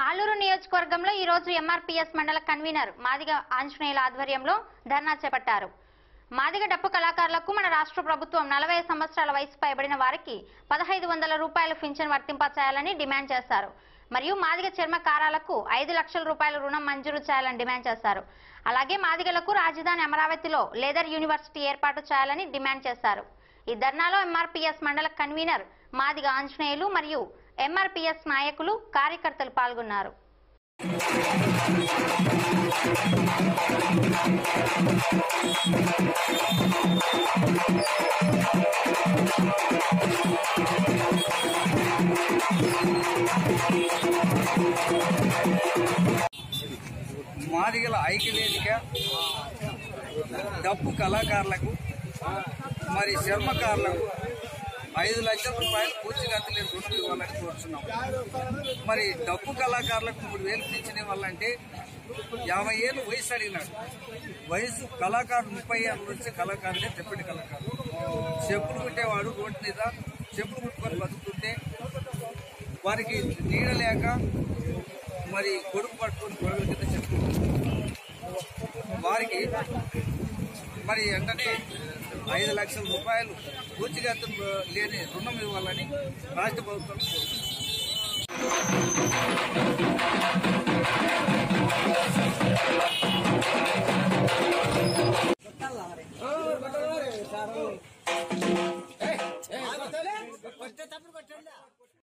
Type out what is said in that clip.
ఆలూరు నియోజకవర్గంలో ఈ రోజు ఎంఆర్పీఎస్ మండల కన్వీనర్ మాదిగ ఆంజనేయుల ఆధ్వర్యంలో ధర్నా చేపట్టారు మాదిగ డప్పు కళాకారులకు మన రాష్ట్ర ప్రభుత్వం నలభై సంవత్సరాల వయసు పైబడిన వారికి పదహైదు వందల రూపాయల పింఛన్ వర్తింపచేయాలని డిమాండ్ చేశారు మరియు మాదిగ చర్మకారాలకు ఐదు లక్షల రూపాయల రుణం మంజూరు చేయాలని డిమాండ్ చేశారు అలాగే మాదిగలకు రాజధాని అమరావతిలో లేదర్ యూనివర్సిటీ ఏర్పాటు చేయాలని డిమాండ్ చేశారు ఈ ధర్నాలో ఎంఆర్పీఎస్ మండల కన్వీనర్ మాదిగ ఆంజనేయులు మరియు ఎంఆర్పీఎస్ నాయకులు కార్యకర్తలు పాల్గొన్నారు మాదిగల ఐక్యవేదిక డప్పు కళాకారులకు మరి శర్మకారులకు ఐదు లక్షల రూపాయలు పూర్తిగతి లేదు రుణం ఇవ్వాలని కోరుతున్నాం మరి డప్పు కళాకారులకు మూడు వేలు పింఛన్ ఇవ్వాలంటే యాభై ఏళ్ళు వయసు అడిగినాడు వయసు కళాకారుడు ముప్పై ఏళ్ళ నుంచి కళాకారుడే తెప్పటి కళాకారుడు చెప్పులు కుట్టేవాడు రోడ్డు మీద చెప్పులు కుట్టుకొని బతుకుతుంటే వారికి నీడ లేక మరి కొడుకు పట్టుకొని గొడవల కింద చెప్పుకుంటున్నారు వారికి మరి వెంటనే ఐదు లక్షల రూపాయలు పూర్తిగతం లేని రుణం ఇవ్వాలని రాష్ట్ర ప్రభుత్వం కోరుతుంది